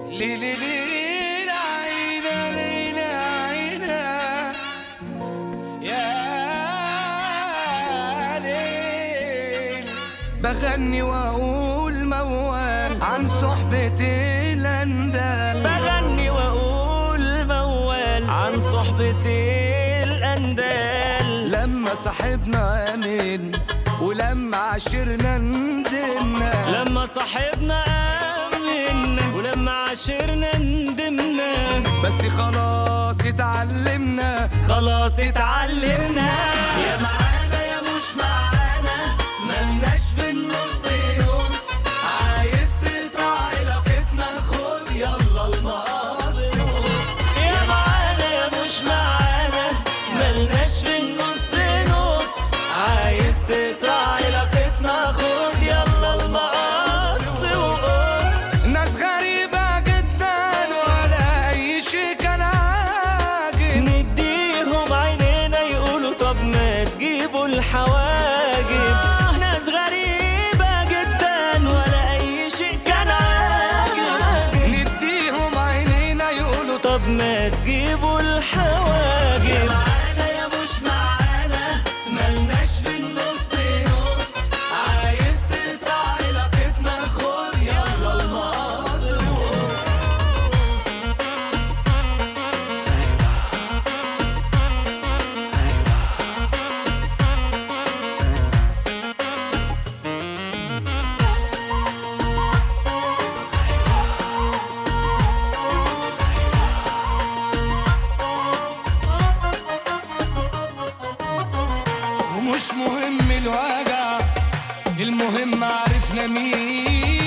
ليلي ليل عينا ليلي عينا يا ليل بغني واقول موال عن صحبة الاندال بغني واقول موال عن صحبة الاندال لما صاحبنا امن ولما عشرنا ندمنا لما صاحبنا امنا ولما عاشرنا ندمنا بس خلاص اتعلمنا خلاص اتعلمنا يا معانا يا مش معانا ملناش في النص نص عايز تقطع علاقتنا خد يلا المقص يا معانا يا مش معانا ملناش في النص نص عايز تقطع علاقتنا خد يلا المقص وقص ناس غريبة جدا ولا أي شي كان عاجب نديهم عينينا يقولوا طب ما تجيبوا الحواجب ناس غريبة جدا ولا أي شيء كان عاجب نديهم عينينا يقولوا طب ما تجيبوا الحواجب معانا يا مش معانا ملناش في النص نص عايز تقطع علاقتنا خد يلا المقص ومش مهم الوجع المهم عرفنا مين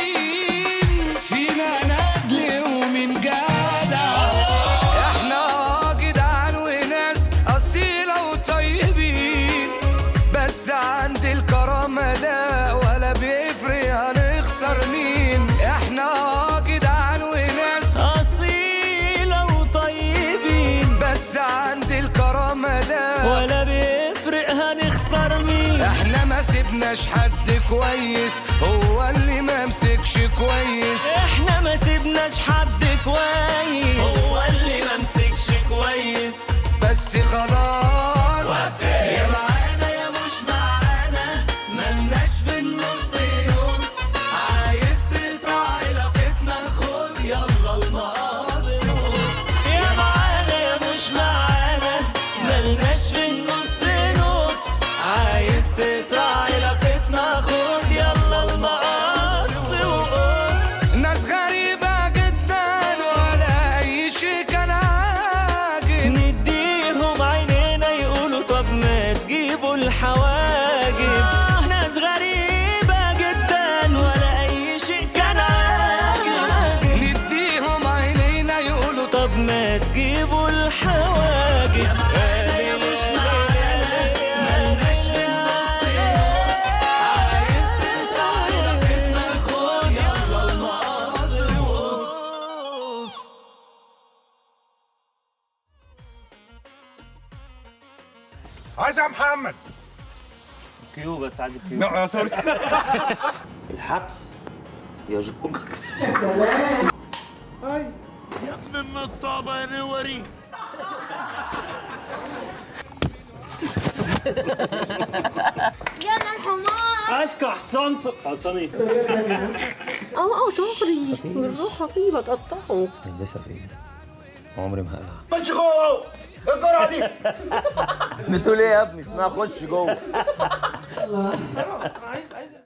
فينا ندل ومين جدع احنا آه جدعان وناس اصيله وطيبين بس عند الكرامه لا ولا بيفرق هنخسر مين احنا آه جدعان وناس أصيلة وطيبين بس عند الكرامه لا ولا بيفرق هنخسر مين احنا ما سيبناش حد كويس هو اللي ما مسكش كويس احنا ما سيبناش حد كويس هو اللي ما مسكش كويس بس خلاص يا معانا يا مش معانا ملناش في النص نص عايز تقطع علاقتنا خد يلا المقص يا معانا يا مش معانا ملناش في النص نص عايز تقطع علاقتنا خد يلا المقص وقص ناس غريبة جدا ولا أي شي كان عاجب نديهم عينينا يقولوا طب ما تجيبوا الحواجب ناس غريبة جدا ولا أي شيء كان عاجب نديهم عينينا يقولوا طب ما تجيبوا الحواجب يا مش معانا ملناش في النص عايز تقطع علاقتنا خد يلا المقص عايز يا محمد كيو بس عايز كيو لا يا سوري الحبس يا جوكر يا من الحمار ماسك حصان في حصان ايه؟ اه اه شهري بالراحه فيه بتقطعه لسه في ايه عمري ما هقلع مشغول الجرعه دي بتقول ايه يا ابني اسمها خش جوه